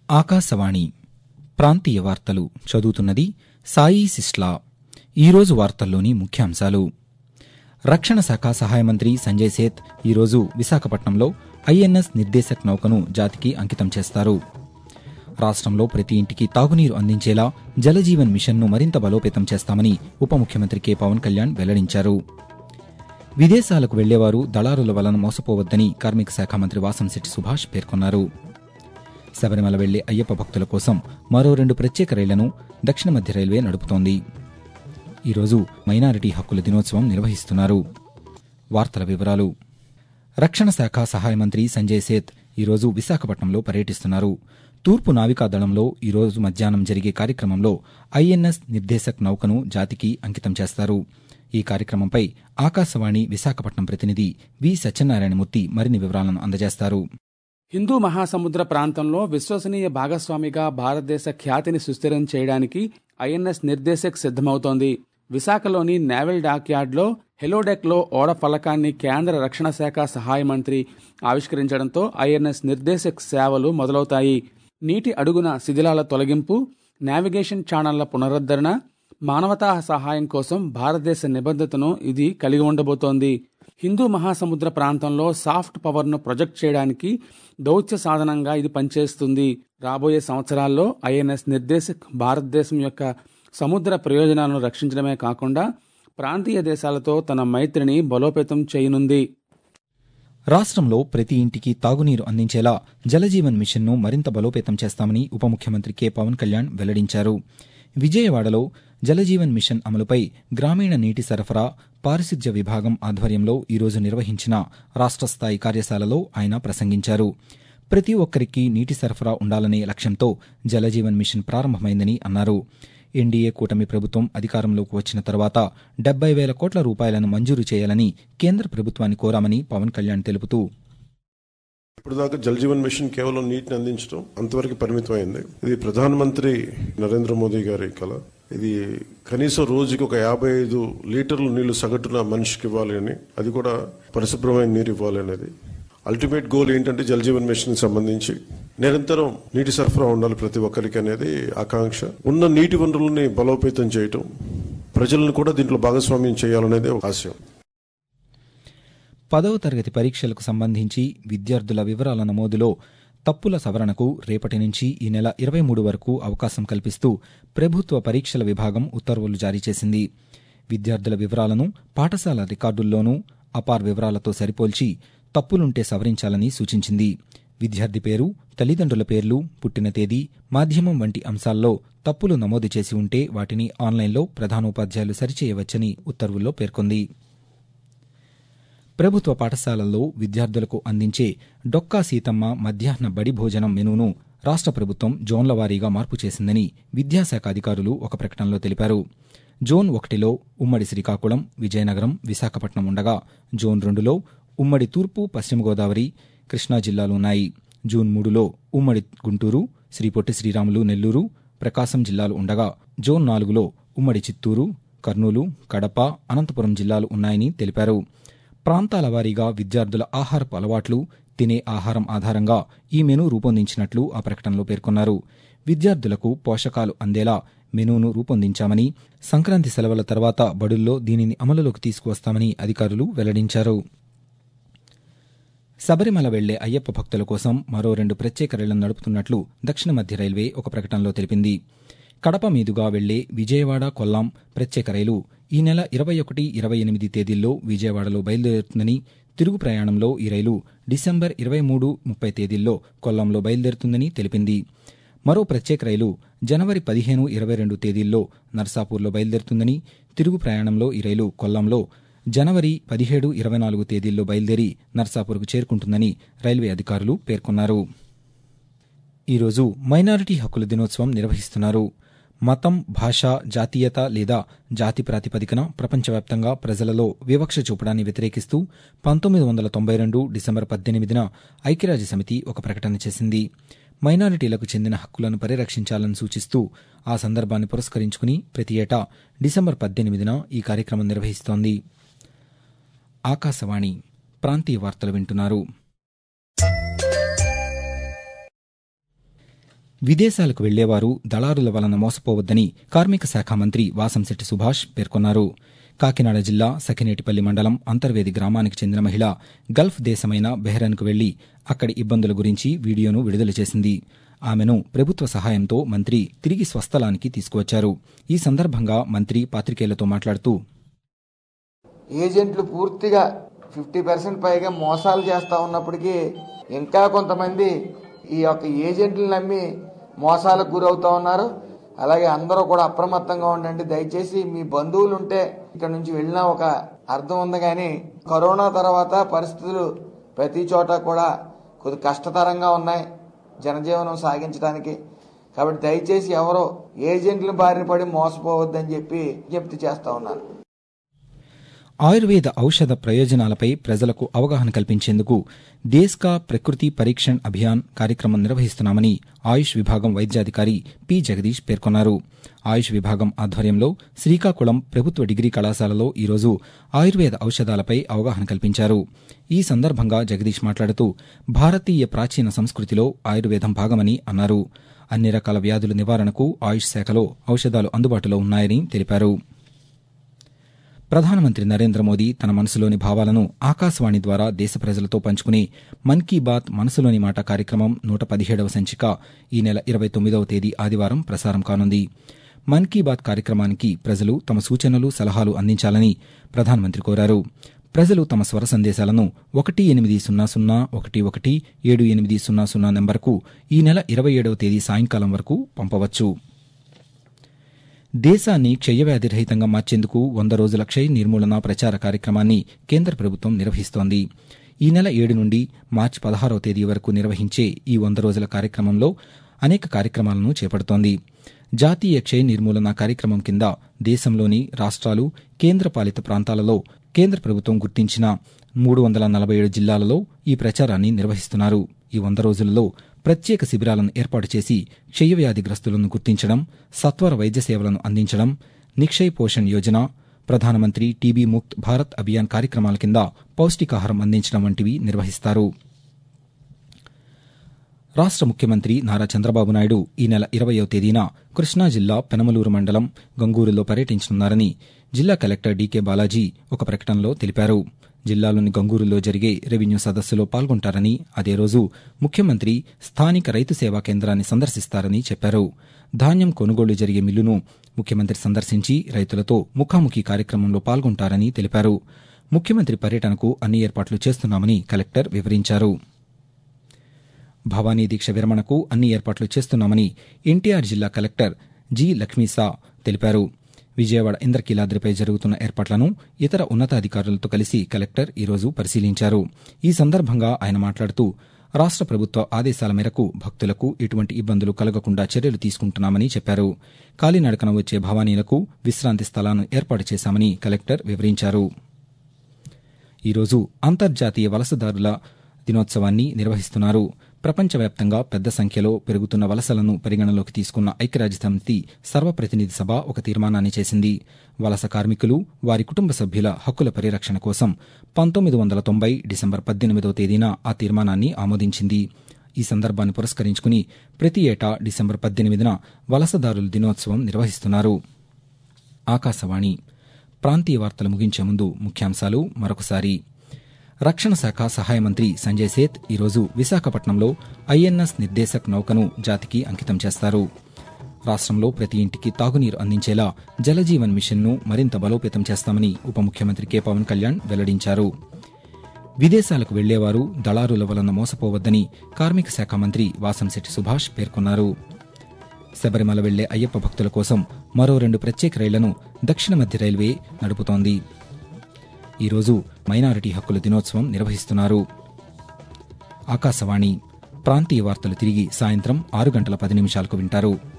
ఆకాశవాణి ప్రాంతీయ వార్తలు చదువుతున్నది సాయి సిస్లా ఈరోజు వార్తల్లోని ముఖ్యాంశాలు రక్షణ శాఖ సహాయ మంత్రి సంజయ్ సేత్ ఈరోజు విశాఖపట్నంలో ఐఎన్ఎస్ నిర్దేశక్ నౌకను జాతికి అంకితం చేస్తారు రాష్ట్రంలో ప్రతి ఇంటికి తాగునీరు అందించేలా జలజీవన్ మిషన్ను మరింత బలోపేతం చేస్తామని ఉప ముఖ్యమంత్రి కె పవన్ కళ్యాణ్ వెల్లడించారు విదేశాలకు వెళ్లేవారు దళారుల వలన మోసపోవద్దని కార్మిక శాఖ మంత్రి వాసంశెట్టి సుభాష్ పేర్కొన్నారు శబరిమల వెళ్లే అయ్యప్ప భక్తుల కోసం మరో రెండు ప్రత్యేక రైళ్లను దక్షిణ మధ్య రైల్వే నడుపుతోంది ఈరోజు మైనారిటీ హక్కుల దినోత్సవం నిర్వహిస్తున్నారు వార్తల వివరాలు రక్షణ శాఖ సహాయ మంత్రి సంజయ్ సేత్ ఈరోజు విశాఖపట్నంలో పర్యటిస్తున్నారు తూర్పు నావికా దళంలో ఈరోజు మధ్యాహ్నం జరిగే కార్యక్రమంలో ఐఎన్ఎస్ నిర్దేశక్ నౌకను జాతికి అంకితం చేస్తారు ఈ కార్యక్రమంపై ఆకాశవాణి విశాఖపట్నం ప్రతినిధి వి సత్యనారాయణమూర్తి మరిన్ని వివరాలను అందజేస్తారు హిందూ మహాసముద్ర ప్రాంతంలో విశ్వసనీయ భాగస్వామిగా భారతదేశ ఖ్యాతిని సుస్థిరం చేయడానికి ఐఎన్ఎస్ నిర్దేశక్ సిద్దమవుతోంది విశాఖలోని నేవల్ డాక్యార్డ్లో హెలోడెక్లో ఓడ ఫలకాన్ని కేంద్ర రక్షణ శాఖ సహాయ మంత్రి ఆవిష్కరించడంతో ఐఎన్ఎస్ నిర్దేశక్ సేవలు మొదలవుతాయి నీటి అడుగున శిథిలాల తొలగింపు నావిగేషన్ ఛానళ్ల పునరుద్ధరణ మానవతా సహాయం కోసం భారతదేశ నిబద్ధతను ఇది కలిగి ఉండబోతోంది హిందూ మహాసముద్ర ప్రాంతంలో సాఫ్ట్ పవర్ను ప్రొజెక్ట్ చేయడానికి దౌత్య సాధనంగా ఇది పనిచేస్తుంది రాబోయే సంవత్సరాల్లో ఐఎన్ఎస్ నిర్దేశక్ భారతదేశం యొక్క సముద్ర ప్రయోజనాలను రక్షించడమే కాకుండా ప్రాంతీయ దేశాలతో తన మైత్రిని బలోపేతం చేయనుంది రాష్ట్రంలో ప్రతి ఇంటికి తాగునీరు అందించేలా జలజీవన్ మిషన్ను మరింత బలోపేతం చేస్తామని ఉప ముఖ్యమంత్రి కె పవన్ కళ్యాణ్ వెల్లడించారు విజయవాడలో జలజీవన్ మిషన్ అమలుపై గ్రామీణ నీటి సరఫరా పారిశుధ్య విభాగం ఆధ్వర్యంలో ఈరోజు నిర్వహించిన రాష్ట్ర స్థాయి కార్యశాలలో ఆయన ప్రసంగించారు ప్రతి ఒక్కరికి నీటి సరఫరా ఉండాలనే లక్ష్యంతో జలజీవన్ మిషన్ ప్రారంభమైందని అన్నారు ఎన్డీఏ కూటమి ప్రభుత్వం అధికారంలోకి వచ్చిన తర్వాత డెబ్బై వేల కోట్ల రూపాయలను మంజూరు చేయాలని కేంద్ర ప్రభుత్వాన్ని కోరామని పవన్ కళ్యాణ్ తెలుపుతూ ఇప్పుడు దాకా జల్ జీవన్ మిషన్ కేవలం నీటిని అందించడం అంతవరకు పరిమితమైంది ఇది ప్రధానమంత్రి నరేంద్ర మోదీ గారి కళ ఇది కనీసం రోజుకి ఒక యాభై ఐదు లీటర్లు నీళ్లు సగటున మనిషికి ఇవ్వాలి అని అది కూడా పరిశుభ్రమైన నీరు ఇవ్వాలి అనేది అల్టిమేట్ గోల్ ఏంటంటే జల్ జీవన్ మిషన్ సంబంధించి నిరంతరం నీటి సరఫరా ఉండాలి ప్రతి ఒక్కరికి అనేది ఆకాంక్ష ఉన్న నీటి వనరులని బలోపేతం చేయటం ప్రజలను కూడా దీంట్లో భాగస్వామ్యం చేయాలనేది ఒక ఆశయం పదవ తరగతి పరీక్షలకు సంబంధించి విద్యార్థుల వివరాల నమోదులో తప్పుల సవరణకు రేపటి నుంచి ఈ నెల ఇరవై మూడు వరకు అవకాశం కల్పిస్తూ ప్రభుత్వ పరీక్షల విభాగం ఉత్తర్వులు జారీ చేసింది విద్యార్థుల వివరాలను పాఠశాల రికార్డుల్లోనూ అపార్ వివరాలతో సరిపోల్చి తప్పులుంటే సవరించాలని సూచించింది విద్యార్థి పేరు తల్లిదండ్రుల పేర్లు పుట్టిన తేదీ మాధ్యమం వంటి అంశాల్లో తప్పులు నమోదు చేసి ఉంటే వాటిని ఆన్లైన్లో ప్రధానోపాధ్యాయులు సరిచేయవచ్చని ఉత్తర్వుల్లో పేర్కొంది ప్రభుత్వ పాఠశాలల్లో విద్యార్థులకు అందించే డొక్కా సీతమ్మ మధ్యాహ్న బడి భోజనం మెనూను రాష్ట్ర ప్రభుత్వం జోన్ల వారీగా మార్పు చేసిందని విద్యాశాఖ అధికారులు ఒక ప్రకటనలో తెలిపారు జోన్ ఒకటిలో ఉమ్మడి శ్రీకాకుళం విజయనగరం విశాఖపట్నం ఉండగా జోన్ రెండులో ఉమ్మడి తూర్పు పశ్చిమ గోదావరి కృష్ణా జిల్లాలు ఉన్నాయి జూన్ మూడులో ఉమ్మడి గుంటూరు శ్రీ పొట్టి శ్రీరాములు నెల్లూరు ప్రకాశం జిల్లాలు ఉండగా జోన్ నాలుగులో ఉమ్మడి చిత్తూరు కర్నూలు కడప అనంతపురం జిల్లాలు ఉన్నాయని తెలిపారు ప్రాంతాల వారీగా విద్యార్థుల ఆహారపు అలవాట్లు తినే ఆహారం ఆధారంగా ఈ మెనూ రూపొందించినట్లు ఆ ప్రకటనలో పేర్కొన్నారు విద్యార్థులకు పోషకాలు అందేలా మెనూను రూపొందించామని సంక్రాంతి సెలవుల తర్వాత బడుల్లో దీనిని అమలులోకి తీసుకువస్తామని అధికారులు వెల్లడించారు శబరిమల వెళ్లే అయ్యప్ప భక్తుల కోసం మరో రెండు ప్రత్యేక రైళ్లను నడుపుతున్నట్లు దక్షిణ మధ్య రైల్వే ఒక ప్రకటనలో తెలిపింది కడప మీదుగా వెళ్లే విజయవాడ కొల్లాం ప్రత్యేక రైలు ఈ నెల ఇరవై ఒకటి ఇరవై ఎనిమిది తేదీల్లో విజయవాడలో బయలుదేరుతుందని తిరుగు ప్రయాణంలో ఈ రైలు డిసెంబర్ ఇరవై మూడు ముప్పై తేదీల్లో కొల్లాంలో బయలుదేరుతుందని తెలిపింది మరో ప్రత్యేక రైలు జనవరి పదిహేను ఇరవై రెండు తేదీల్లో నర్సాపూర్లో బయలుదేరుతుందని తిరుగు ప్రయాణంలో ఈ రైలు కొల్లాంలో జనవరి పదిహేడు ఇరవై నాలుగు తేదీల్లో బయలుదేరి నర్సాపూర్కు చేరుకుంటుందని రైల్వే అధికారులు పేర్కొన్నారు ఈరోజు మైనారిటీ హక్కుల దినోత్సవం నిర్వహిస్తున్నారు మతం భాష జాతీయత లేదా జాతి ప్రాతిపదికన ప్రపంచవ్యాప్తంగా ప్రజలలో వివక్ష చూపడాన్ని వ్యతిరేకిస్తూ పంతొమ్మిది వందల తొంభై రెండు డిసెంబర్ పద్దెనిమిదిన ఐక్యరాజ్య సమితి ఒక ప్రకటన చేసింది మైనారిటీలకు చెందిన హక్కులను పరిరక్షించాలని సూచిస్తూ ఆ సందర్భాన్ని పురస్కరించుకుని ప్రతి ఏటా డిసెంబర్ పద్దెనిమిదిన ఈ కార్యక్రమం నిర్వహిస్తోంది ఆకాశవాణి ప్రాంతీయ వార్తలు వింటున్నారు విదేశాలకు వెళ్లేవారు దళారుల వలన మోసపోవద్దని కార్మిక శాఖ మంత్రి వాసంశెట్టి సుభాష్ పేర్కొన్నారు కాకినాడ జిల్లా సఖినేటిపల్లి మండలం అంతర్వేది గ్రామానికి చెందిన మహిళ గల్ఫ్ దేశమైన బెహ్రెన్కు వెళ్లి అక్కడి ఇబ్బందుల గురించి వీడియోను విడుదల చేసింది ఆమెను ప్రభుత్వ సహాయంతో మంత్రి తిరిగి స్వస్థలానికి తీసుకువచ్చారు ఈ సందర్భంగా మంత్రి పాతికేయులతో మాట్లాడుతూ ఏజెంట్లు పూర్తిగా ఫిఫ్టీ పర్సెంట్ పైగా మోసాలు చేస్తూ ఉన్నప్పటికీ ఇంకా కొంతమంది ఈ యొక్క ఏజెంట్లు నమ్మి మోసాలకు గురవుతూ ఉన్నారు అలాగే అందరూ కూడా అప్రమత్తంగా ఉండండి దయచేసి మీ బంధువులు ఉంటే ఇక్కడ నుంచి వెళ్ళినా ఒక అర్థం ఉంది కానీ కరోనా తర్వాత పరిస్థితులు ప్రతి చోట కూడా కొద్ది కష్టతరంగా ఉన్నాయి జనజీవనం సాగించడానికి కాబట్టి దయచేసి ఎవరో ఏజెంట్ల బారిన పడి మోసపోవద్దని చెప్పి విజ్ఞప్తి చేస్తా ఉన్నారు ఆయుర్వేద ఔషధ ప్రయోజనాలపై ప్రజలకు అవగాహన కల్పించేందుకు దేశ్కా ప్రకృతి పరీక్షణ్ అభియాన్ కార్యక్రమం నిర్వహిస్తున్నామని ఆయుష్ విభాగం వైద్యాధికారి పి జగదీష్ పేర్కొన్నారు ఆయుష్ విభాగం ఆధ్వర్యంలో శ్రీకాకుళం ప్రభుత్వ డిగ్రీ కళాశాలలో ఈరోజు ఆయుర్వేద ఔషధాలపై అవగాహన కల్పించారు ఈ సందర్భంగా జగదీష్ మాట్లాడుతూ భారతీయ ప్రాచీన సంస్కృతిలో ఆయుర్వేదం భాగమని అన్నారు అన్ని రకాల వ్యాధుల నివారణకు ఆయుష్ శాఖలో ఔషధాలు అందుబాటులో ఉన్నాయని తెలిపారు ప్రధానమంత్రి నరేంద్ర మోదీ తన మనసులోని భావాలను ఆకాశవాణి ద్వారా దేశ ప్రజలతో పంచుకునే మన్ కీ బాత్ మనసులోని మాట కార్యక్రమం నూట పదిహేడవ సంచిక ఈ నెల ఇరవై తొమ్మిదవ తేదీ ఆదివారం ప్రసారం కానుంది మన్ కీ బాత్ కార్యక్రమానికి ప్రజలు తమ సూచనలు సలహాలు అందించాలని ప్రధానమంత్రి కోరారు ప్రజలు తమ స్వర సందేశాలను ఒకటి ఎనిమిది సున్నా సున్నా ఒకటి ఒకటి ఏడు ఎనిమిది సున్నా సున్నా నెంబర్కు ఈ నెల ఇరవై ఏడవ తేదీ సాయంకాలం వరకు పంపవచ్చు దేశాన్ని క్షయవ్యాధి రహితంగా మార్చేందుకు వంద రోజుల క్షయ నిర్మూలన ప్రచార కార్యక్రమాన్ని కేంద్ర ప్రభుత్వం నిర్వహిస్తోంది ఈ నెల ఏడు నుండి మార్చి పదహారవ తేదీ వరకు నిర్వహించే ఈ వంద రోజుల కార్యక్రమంలో అనేక కార్యక్రమాలను చేపడుతోంది జాతీయ క్షయ నిర్మూలన కార్యక్రమం కింద దేశంలోని రాష్ట్రాలు కేంద్రపాలిత ప్రాంతాలలో కేంద్ర ప్రభుత్వం గుర్తించిన మూడు వందల నలభై ఏడు జిల్లాలలో ఈ ప్రచారాన్ని నిర్వహిస్తున్నారు ఈ వంద రోజులలో ప్రత్యేక శిబిరాలను ఏర్పాటు చేసి క్షయవ్యాధిగ్రస్తులను గుర్తించడం సత్వర వైద్య సేవలను అందించడం నిక్షయ్ పోషణ్ యోజన ప్రధానమంత్రి టీబీ ముక్త్ భారత్ అభియాన్ కార్యక్రమాల కింద పౌష్టికాహారం అందించడం వంటివి నిర్వహిస్తారు రాష్ట ముఖ్యమంత్రి నారా చంద్రబాబు నాయుడు ఈ నెల ఇరవయో తేదీన కృష్ణా జిల్లా పెనమలూరు మండలం గంగూరులో పర్యటించనున్నారని జిల్లా కలెక్టర్ డీకే బాలాజీ ఒక ప్రకటనలో తెలిపారు జిల్లాలోని గంగూరులో జరిగే రెవెన్యూ సదస్సులో పాల్గొంటారని అదే రోజు ముఖ్యమంత్రి స్థానిక రైతు సేవా కేంద్రాన్ని సందర్శిస్తారని చెప్పారు ధాన్యం కొనుగోలు జరిగే మిల్లును ముఖ్యమంత్రి సందర్శించి రైతులతో ముఖాముఖి కార్యక్రమంలో పాల్గొంటారని తెలిపారు ముఖ్యమంత్రి పర్యటనకు అన్ని ఏర్పాట్లు చేస్తున్నామని కలెక్టర్ వివరించారు భవానీ దీక్ష విరమణకు అన్ని ఏర్పాట్లు చేస్తున్నామని ఎన్టీఆర్ జిల్లా కలెక్టర్ జి లక్ష్మీసా తెలిపారు విజయవాడ ఇంద్రకీలాద్రిపై జరుగుతున్న ఏర్పాట్లను ఇతర ఉన్నతాధికారులతో కలిసి కలెక్టర్ ఈరోజు పరిశీలించారు ఈ సందర్భంగా ఆయన మాట్లాడుతూ రాష్ట ప్రభుత్వ ఆదేశాల మేరకు భక్తులకు ఎటువంటి ఇబ్బందులు కలగకుండా చర్యలు తీసుకుంటున్నామని చెప్పారు కాలినడకన వచ్చే భవానీలకు విశ్రాంతి స్థలాలను ఏర్పాటు చేశామని కలెక్టర్ వివరించారు ఈరోజు అంతర్జాతీయ వలసదారుల దినోత్సవాన్ని నిర్వహిస్తున్నారు ప్రపంచవ్యాప్తంగా పెద్ద సంఖ్యలో పెరుగుతున్న వలసలను పరిగణలోకి తీసుకున్న ఐక్యరాజ్యసమితి సర్వప్రతినిధి సభ ఒక తీర్మానాన్ని చేసింది వలస కార్మికులు వారి కుటుంబ సభ్యుల హక్కుల పరిరక్షణ కోసం పంతొమ్మిది వందల తొంభై డిసెంబర్ పద్దెనిమిదవ తేదీన ఆ తీర్మానాన్ని ఆమోదించింది ఈ సందర్భాన్ని పురస్కరించుకుని ప్రతి ఏటా డిసెంబర్ పద్దెనిమిదిన వలసదారుల దినోత్సవం నిర్వహిస్తున్నారు ఆకాశవాణి ప్రాంతీయ వార్తలు ముగించే ముందు ముఖ్యాంశాలు మరొకసారి రక్షణ శాఖ సహాయ మంత్రి సంజయ్ సేత్ ఈరోజు విశాఖపట్నంలో ఐఎన్ఎస్ నిర్దేశక్ నౌకను జాతికి అంకితం చేస్తారు రాష్ట్రంలో ప్రతి ఇంటికి తాగునీరు అందించేలా జలజీవన్ మిషన్ను మరింత బలోపేతం చేస్తామని ఉప ముఖ్యమంత్రి కె పవన్ కళ్యాణ్ వెల్లడించారు విదేశాలకు వెళ్లేవారు దళారుల వలన మోసపోవద్దని కార్మిక శాఖ మంత్రి వాసంశెట్టి సుభాష్ పేర్కొన్నారు శబరిమల వెళ్లే అయ్యప్ప భక్తుల కోసం మరో రెండు ప్రత్యేక రైళ్లను దక్షిణ మధ్య రైల్వే నడుపుతోంది ఈరోజు మైనారిటీ హక్కుల దినోత్సవం నిర్వహిస్తున్నారు ఆకాశవాణి ప్రాంతీయ వార్తలు తిరిగి సాయంత్రం ఆరు గంటల పది నిమిషాలకు వింటారు